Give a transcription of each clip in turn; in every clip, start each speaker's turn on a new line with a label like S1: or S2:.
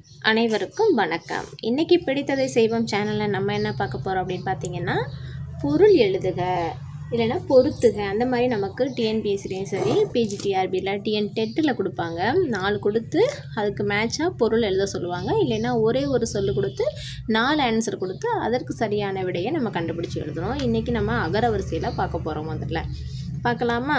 S1: அனைவருக்கும் வணக்கம் இன்னைக்கு பிடித்ததை செய்வோம் சேனலில் நம்ம என்ன பார்க்க போகிறோம் அப்படின்னு பார்த்தீங்கன்னா பொருள் எழுதுக இல்லைன்னா பொருத்துக அந்த மாதிரி நமக்கு டிஎன்பிஎஸ்சிலையும் சரி பிஜிடிஆர்பியில் டிஎன் டெட்டில் கொடுப்பாங்க நாலு கொடுத்து அதுக்கு மேட்சாக பொருள் எழுத சொல்லுவாங்க இல்லைன்னா ஒரே ஒரு சொல்லு கொடுத்து நாலு ஆன்சர் கொடுத்து அதற்கு சரியான விடையை நம்ம கண்டுபிடிச்சி எழுதணும் இன்றைக்கி நம்ம அகர வரிசையில் பார்க்க போகிறோம் முதல்ல பார்க்கலாமா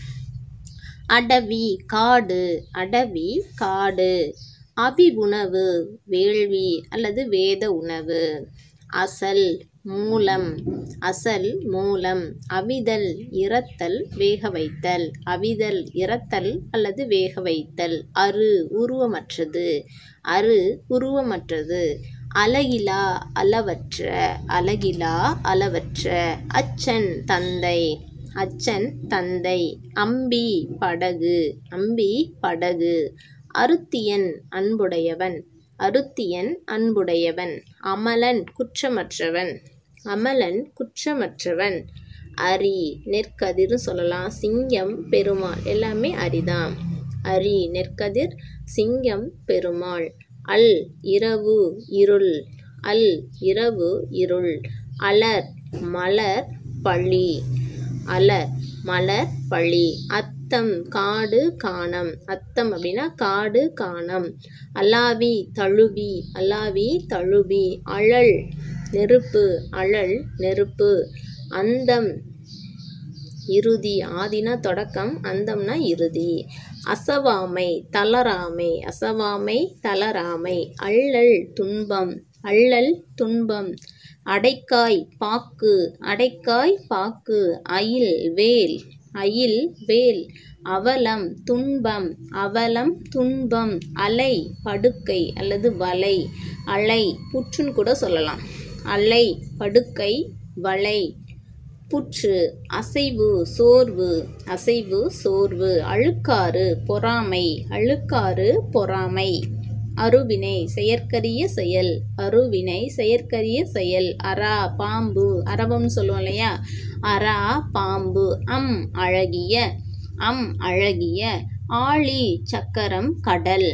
S1: அடவி காடு அடவி காடு அபி உணவு வேள்வி அல்லது வேத உணவு அசல் மூலம் அசல் மூலம் அவிதல் இரத்தல் வேக வைத்தல் அவிதல் இரத்தல் அல்லது வேக வைத்தல் அரு உருவமற்றது அரு உருவமற்றது அழகிலா அளவற்ற அழகிலா அளவற்ற அச்சன் தந்தை அச்சன் தந்தை அம்பி படகு அம்பி படகு அருத்தியன் அன்புடையவன் அருத்தியன் அன்புடையவன் அமலன் குற்றமற்றவன் அமலன் குற்றமற்றவன் அரி நெற்கதிர்னு சொல்லலாம் சிங்கம் பெருமாள் எல்லாமே அரிதான் அரி நெற்கதிர் சிங்கம் பெருமாள் அல் இரவு இருள் அல் இரவு இருள் அலர் மலர் பழி அலர் மலர் பழி அத்தம் காடு காணம் அத்தம் அப்படின்னா காடு காணம் அலாவி தழுவி அலாவி தழுவி அழல் நெருப்பு அழல் நெருப்பு அந்தம் இறுதி ஆதினா தொடக்கம் அந்தம்னா இறுதி அசவாமை தளராமை அசவாமை தளராமை அள்ளல் துன்பம் அள்ளல் துன்பம் அடைக்காய் பாக்கு அடைக்காய் பாக்கு அயில் வேல் அயில் வேல் அவலம் துன்பம் அவலம் துன்பம் அலை படுக்கை அல்லது வலை அலை புற்றுன்னு கூட சொல்லலாம் அலை படுக்கை வலை புற்று அசைவு சோர்வு அசைவு சோர்வு அழுக்காறு பொறாமை அழுக்காறு பொறாமை அருவினை செயற்கரிய செயல் அருவினை செயற்கரிய செயல் அரா பாம்பு அரபம்னு சொல்லுவோம் இல்லையா அரா பாம்பு அம் அழகிய அம் அழகிய ஆழி சக்கரம் கடல்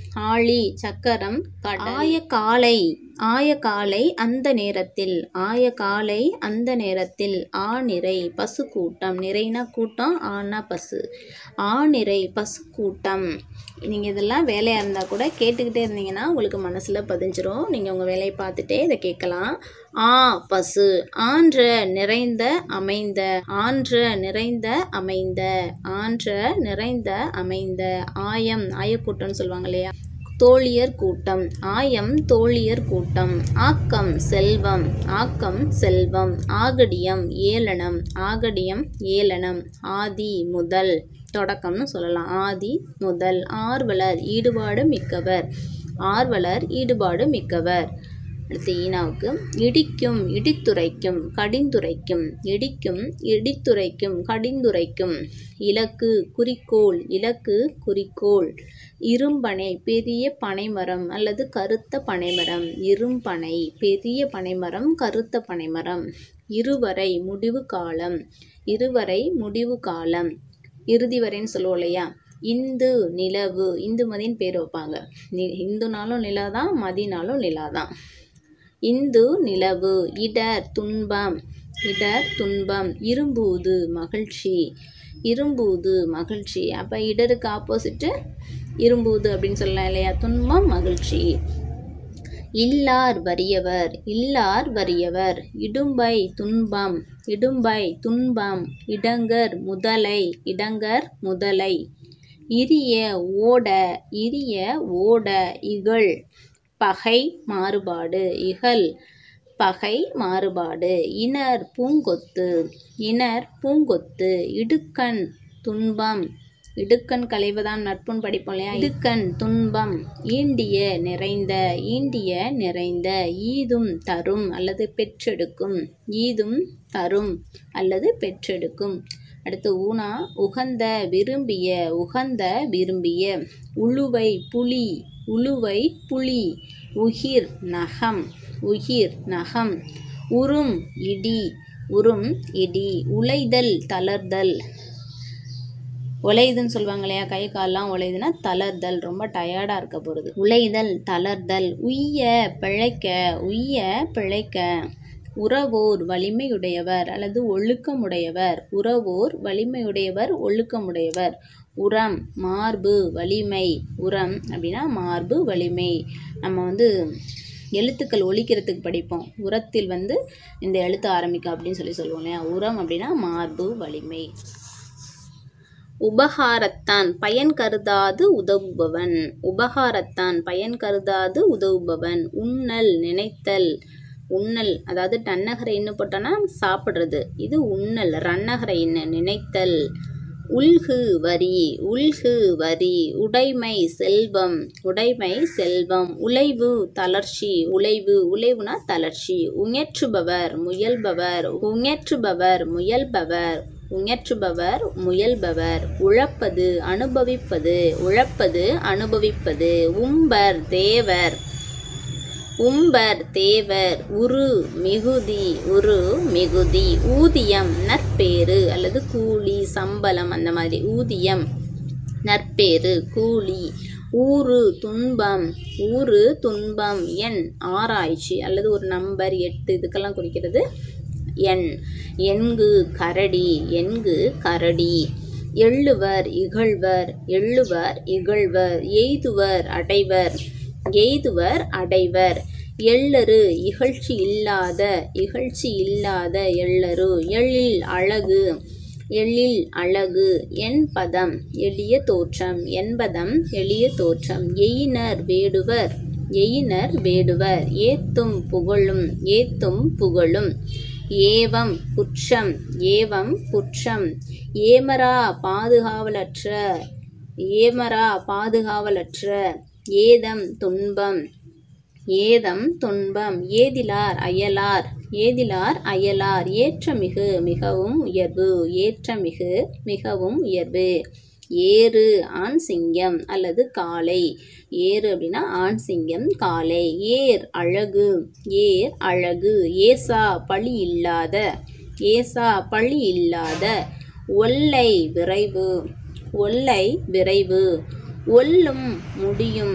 S1: ஆழி சக்கரம் கடல் ஆய காலை ஆய காலை அந்த நேரத்தில் ஆய காலை அந்த நேரத்தில் ஆ நிறை பசு கூட்டம் நிறைனா கூட்டம் ஆனா பசு ஆ நிறை பசு கூட்டம் நீங்கள் இதெல்லாம் வேலையாக இருந்தால் கூட கேட்டுக்கிட்டே இருந்தீங்கன்னா உங்களுக்கு மனசில் பதிஞ்சிரும் நீங்கள் உங்கள் வேலையை பார்த்துட்டே இதை கேட்கலாம் ஆ பசு ஆன்ற நிறைந்த அமைந்த ஆன்ற நிறைந்த அமைந்த ஆன்ற நிறைந்த அமைந்த ஆயம் ஆயக்கூட்டம்னு சொல்லுவாங்க இல்லையா தோழியர் கூட்டம் ஆயம் தோழியர் கூட்டம் ஆக்கம் செல்வம் ஆக்கம் செல்வம் ஆகடியம் ஏளனம் ஆகடியம் ஏளனம் ஆதி முதல் தொடக்கம்னு சொல்லலாம் ஆதி முதல் ஆர்வலர் ஈடுபாடு மிக்கவர் ஆர்வலர் ஈடுபாடு மிக்கவர் அடுத்து ஈனாவுக்கு இடிக்கும் இடித்துரைக்கும் கடிந்துரைக்கும் இடிக்கும் இடித்துரைக்கும் கடிந்துரைக்கும் இலக்கு குறிக்கோள் இலக்கு குறிக்கோள் இரும்பனை பெரிய பனைமரம் அல்லது கருத்த பனைமரம் இரும்பனை பெரிய பனைமரம் கருத்த பனைமரம் இருவரை முடிவு காலம் இருவரை முடிவு காலம் இறுதி வரைன்னு சொல்லுவோம் இல்லையா இந்து நிலவு இந்து மதின்னு பேர் வைப்பாங்க நி இந்துனாலும் நிலா தான் மதினாலும் நிலா தான் இந்து நிலவு இடர் துன்பம் இடர் துன்பம் இரும்பூது மகிழ்ச்சி இரும்பூது மகிழ்ச்சி அப்போ இடருக்கு ஆப்போசிட்டு இரும்பூது அப்படின்னு சொல்லலாம் இல்லையா துன்பம் மகிழ்ச்சி இல்லார் வறியவர் இல்லார் வறியவர் இடும்பை துன்பம் இடும்பை துன்பம் இடங்கர் முதலை இடங்கர் முதலை இரிய ஓட இரிய ஓட இகழ் பகை மாறுபாடு இகழ் பகை மாறுபாடு இனர் பூங்கொத்து இனர் பூங்கொத்து இடுக்கண் துன்பம் இடுக்கண் களைவதாம் நட்புன்னு படிப்போம் இல்லையா இடுக்கண் துன்பம் ஈண்டிய நிறைந்த ஈண்டிய நிறைந்த ஈதும் தரும் அல்லது பெற்றெடுக்கும் ஈதும் தரும் அல்லது பெற்றெடுக்கும் அடுத்து ஊனா உகந்த விரும்பிய உகந்த விரும்பிய உழுவை புலி உழுவை புலி உகிர் நகம் உகிர் நகம் உறும் இடி உறும் இடி உலைதல் தளர்தல் உலையுதுன்னு சொல்லுவாங்க இல்லையா கை கால்லாம் உலையுதுன்னா தளர்தல் ரொம்ப டயர்டாக இருக்க போகிறது உலைதல் தளர்தல் உய்ய பிழைக்க உய்ய பிழைக்க உறவோர் வலிமையுடையவர் அல்லது ஒழுக்கமுடையவர் உறவோர் வலிமையுடையவர் ஒழுக்கமுடையவர் உரம் மார்பு வலிமை உரம் அப்படின்னா மார்பு வலிமை நம்ம வந்து எழுத்துக்கள் ஒலிக்கிறதுக்கு படிப்போம் உரத்தில் வந்து இந்த எழுத்து ஆரம்பிக்கும் அப்படின்னு சொல்லி சொல்லுவோம் இல்லையா உரம் அப்படின்னா மார்பு வலிமை உபகாரத்தான் பயன் கருதாது உதவுபவன் உபகாரத்தான் பயன் கருதாது உதவுபவன் உண்ணல் நினைத்தல் உண்ணல் அதாவது டன்னகரை இன்னு போட்டோன்னா சாப்பிட்றது இது உண்ணல் ரன்னகரை இன்னு நினைத்தல் உல்கு வரி உல்கு வரி உடைமை செல்வம் உடைமை செல்வம் உழைவு தளர்ச்சி உழைவு உழைவுனா தளர்ச்சி உயற்றுபவர் முயல்பவர் உயற்றுபவர் முயல்பவர் உயற்றுபவர் முயல்பவர் உழப்பது அனுபவிப்பது உழப்பது அனுபவிப்பது உம்பர் தேவர் உம்பர் தேவர் உரு மிகுதி உரு மிகுதி ஊதியம் நற்பேறு அல்லது கூலி சம்பளம் அந்த மாதிரி ஊதியம் நற்பேறு கூலி ஊரு துன்பம் ஊரு துன்பம் எண் ஆராய்ச்சி அல்லது ஒரு நம்பர் எட்டு இதுக்கெல்லாம் குறிக்கிறது எண் எண்கு கரடி எண்கு கரடி எள்ளுவர் இகழ்வர் எள்ளுவர் இகழ்வர் எய்துவர் அடைவர் எய்துவர் அடைவர் எள்ளரு இகழ்ச்சி இல்லாத இகழ்ச்சி இல்லாத எள்ளரு எழில் அழகு எழில் அழகு என்பதம் எளிய தோற்றம் என்பதம் எளிய தோற்றம் எயினர் வேடுவர் எயினர் வேடுவர் ஏத்தும் புகழும் ஏத்தும் புகழும் ஏவம் குற்றம் ஏவம் குற்றம் ஏமரா பாதுகாவலற்ற ஏமரா பாதுகாவலற்ற ஏதம் துன்பம் ஏதம் துன்பம் ஏதிலார் அயலார் ஏதிலார் அயலார் ஏற்றமிகு மிகவும் உயர்வு ஏற்றமிகு மிகவும் உயர்வு ஏறு ஆண் சிங்கம் அல்லது காளை ஏறு அப்படின்னா ஆண் சிங்கம் காளை ஏர் அழகு ஏர் அழகு ஏசா பழி இல்லாத ஏசா பழி இல்லாத ஒல்லை விரைவு ஒல்லை விரைவு ஒல்லும் முடியும்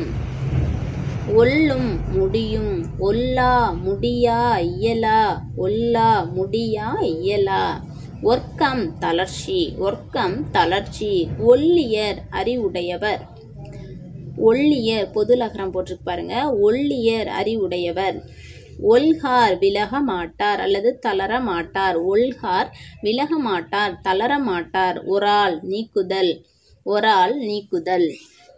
S1: ஒல்லும் முடியும் ஒல்லா முடியா இயலா ஒல்லா முடியா இயலா ஒர்க்கம் தளர்ச்சி ஒர்க்கம் தளர்ச்சி ஒல்லியர் அறிவுடையவர் ஒல்லியர் பொதுலகரம் போட்டிருக்கு பாருங்க ஒல்லியர் அறிவுடையவர் ஒல்கார் விலக மாட்டார் அல்லது தளர மாட்டார் ஒல்கார் விலக மாட்டார் தளர மாட்டார் ஒரால் நீக்குதல் ஒரால் நீக்குதல்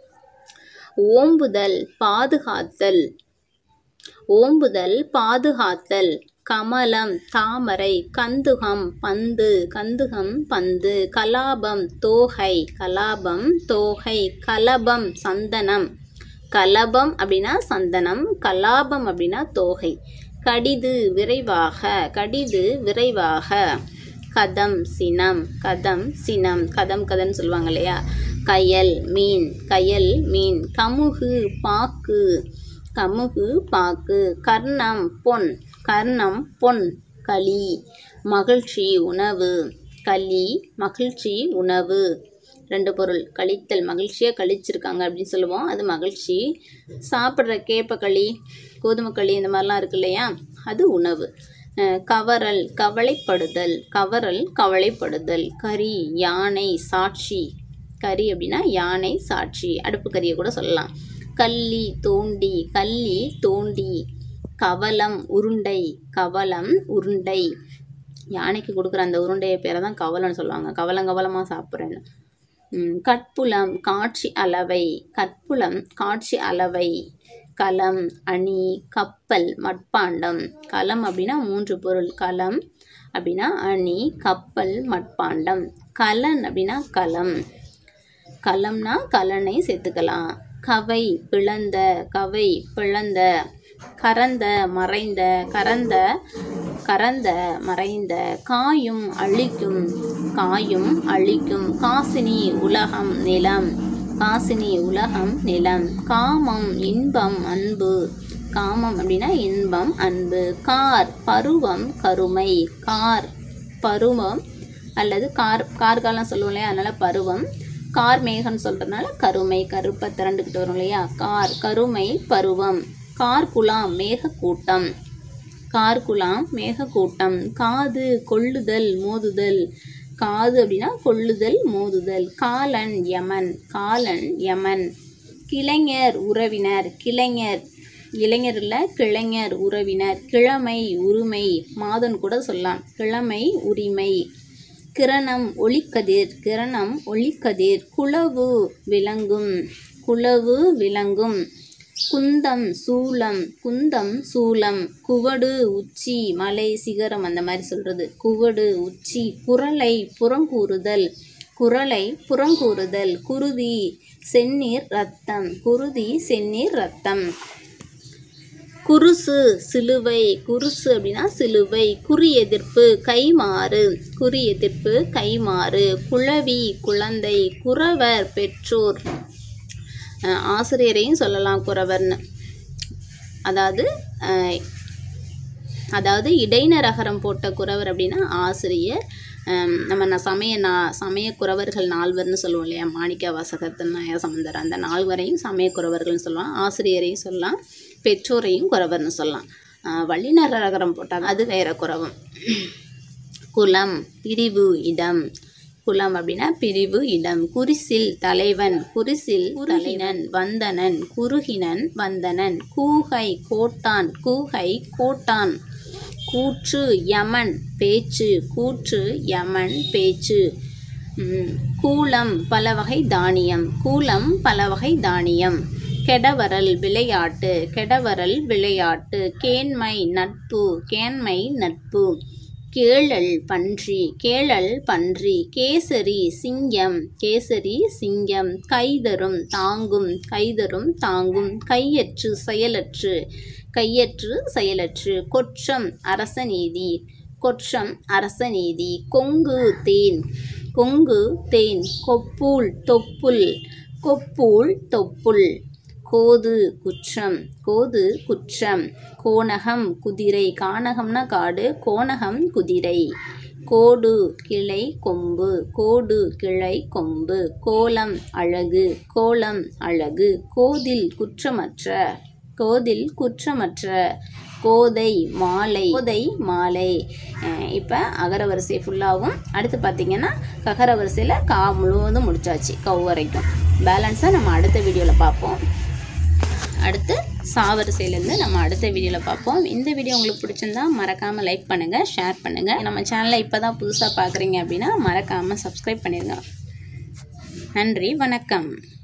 S1: ஓம்புதல் பாதுகாத்தல் ஓம்புதல் பாதுகாத்தல் கமலம் தாமரை கந்துகம் பந்து கந்துகம் பந்து கலாபம் தோகை கலாபம் தோகை கலபம் சந்தனம் கலபம் அப்படின்னா சந்தனம் கலாபம் அப்படின்னா தோகை கடிது விரைவாக கடிது விரைவாக கதம் சினம் கதம் சினம் கதம் கதம் சொல்லுவாங்க இல்லையா கயல் மீன் கயல் மீன் கமுகு பாக்கு கமுகு பாக்கு கர்ணம் பொன் கர்ணம் பொன் களி மகிழ்ச்சி உணவு களி மகிழ்ச்சி உணவு ரெண்டு பொருள் கழித்தல் மகிழ்ச்சியாக கழிச்சிருக்காங்க அப்படின்னு சொல்லுவோம் அது மகிழ்ச்சி சாப்பிட்ற கேப்பக்களி கோதுமை களி இந்த மாதிரிலாம் இருக்கு இல்லையா அது உணவு அஹ் கவரல் கவலைப்படுதல் கவரல் கவலைப்படுதல் கரி யானை சாட்சி கரி அப்படின்னா யானை சாட்சி அடுப்பு கரியை கூட சொல்லலாம் கள்ளி தோண்டி கள்ளி தோண்டி கவலம் உருண்டை கவலம் உருண்டை யானைக்கு கொடுக்குற அந்த உருண்டைய பேரை தான் கவலம்னு சொல்லுவாங்க கவலம் கவலமாக சாப்பிட்றேன்னு ம், கட்புலம் காட்சி அளவை கட்புலம் காட்சி அளவை களம் அணி கப்பல் மட்பாண்டம் களம் அப்படின்னா மூன்று பொருள் களம் அப்படின்னா அணி கப்பல் மட்பாண்டம் கலன் அப்படின்னா களம் களம்னா கலனை சேர்த்துக்கலாம் கவை பிளந்த கவை பிளந்த கரந்த மறைந்த கரந்த கரந்த மறைந்த காயும் அழிக்கும் காயும் அழிக்கும் காசினி உலகம் நிலம் காசினி உலகம் நிலம் காமம் இன்பம் அன்பு காமம் அப்படின்னா இன்பம் அன்பு கார் பருவம் கருமை கார் பருவம் அல்லது கார் கார்காலம் சொல்லுவோம் இல்லையா அதனால் பருவம் கார் மேகம்னு சொல்கிறதுனால கருமை கருப்பை திரண்டுக்கிட்டு வரும் இல்லையா கார் கருமை பருவம் கார் குலாம் மேக கூட்டம் கார் குலாம் மேக கூட்டம் காது கொள்ளுதல் மோதுதல் காது அப்படின்னா கொள்ளுதல் மோதுதல் காலன் யமன் காலன் யமன் கிளைஞர் உறவினர் கிளைஞர் இளைஞர் இல்ல கிளைஞர் உறவினர் கிழமை உரிமை மாதன் கூட சொல்லலாம் கிழமை உரிமை கிரணம் ஒளிக்கதிர் கிரணம் ஒளிக்கதிர் குளவு விளங்கும் குளவு விளங்கும் குந்தம் சூலம் குந்தம் சூலம் குவடு உச்சி மலை சிகரம் அந்த மாதிரி சொல்கிறது குவடு உச்சி குரலை புறங்கூறுதல் குரலை புறங்கூறுதல் குருதி செந்நீர் ரத்தம் குருதி செந்நீர் ரத்தம் குருசு சிலுவை குருசு அப்படின்னா சிலுவை குறி எதிர்ப்பு கைமாறு குறி எதிர்ப்பு கைமாறு குழவி குழந்தை குறவர் பெற்றோர் அஹ் ஆசிரியரையும் சொல்லலாம் குறவர்னு அதாவது அஹ், அதாவது இடைநரகரம் போட்ட குறவர் அப்படின்னா ஆசிரியர் ஹம், நம்ம நான் சமய நா சமய குறவர்கள் நால்வர்னு சொல்லுவோம் இல்லையா மாணிக்க வாசகத்தன் சம்பந்தர் அந்த நால்வரையும் சமய குறவர்கள்னு சொல்லலாம் ஆசிரியரையும் சொல்லலாம் பெற்றோரையும் குறவர்னு சொல்லலாம் அஹ், வல்லினரகரம் போட்டால் அது வேற குறவம் குலம் பிரிவு இடம் குலம் அப்படின்னா பிரிவு இடம் குரிசில் தலைவன் குரிசில் குருகினன் வந்தனன் குருகினன் வந்தனன் கூகை கோட்டான் கூகை கோட்டான் கூற்று யமன் பேச்சு கூற்று யமன் பேச்சு ம், கூலம் பல வகை தானியம் கூலம் பல வகை தானியம் கெடவரல் விளையாட்டு கெடவரல் விளையாட்டு கேண்மை நட்பு கேண்மை நட்பு கேழல் பன்றி கேழல் பன்றி கேசரி சிங்கம் கேசரி சிங்கம் கைதரும் தாங்கும் கைதரும் தாங்கும் கையற்று செயலற்று கையற்று செயலற்று கொற்றம் அரசநீதி கொற்றம் அரசநீதி கொங்கு தேன் கொங்கு தேன் கொப்பூல் தொப்புள் கொப்பூல் தொப்புள் கோது குற்றம் கோது குற்றம் கோணகம் குதிரை கானகம்னா காடு கோணகம் குதிரை கோடு கிளை கொம்பு கோடு கிளை கொம்பு கோலம் அழகு கோலம் அழகு கோதில் குற்றமற்ற கோதில் குற்றமற்ற கோதை மாலை கோதை மாலை இப்போ அகர வரிசை ஃபுல்லாகவும் அடுத்து பார்த்தீங்கன்னா ககர வரிசையில் கா முழுவதும் முடிச்சாச்சு கவ் வரைக்கும் பேலன்ஸாக நம்ம அடுத்த வீடியோவில் பார்ப்போம் அடுத்து சாவரிசையிலேருந்து நம்ம அடுத்த வீடியோவில் பார்ப்போம் இந்த வீடியோ உங்களுக்கு பிடிச்சிருந்தா மறக்காமல் லைக் பண்ணுங்கள் ஷேர் பண்ணுங்கள் நம்ம சேனலை இப்போ தான் புதுசாக பார்க்குறீங்க அப்படின்னா மறக்காமல் சப்ஸ்கிரைப் பண்ணிடுங்க நன்றி வணக்கம்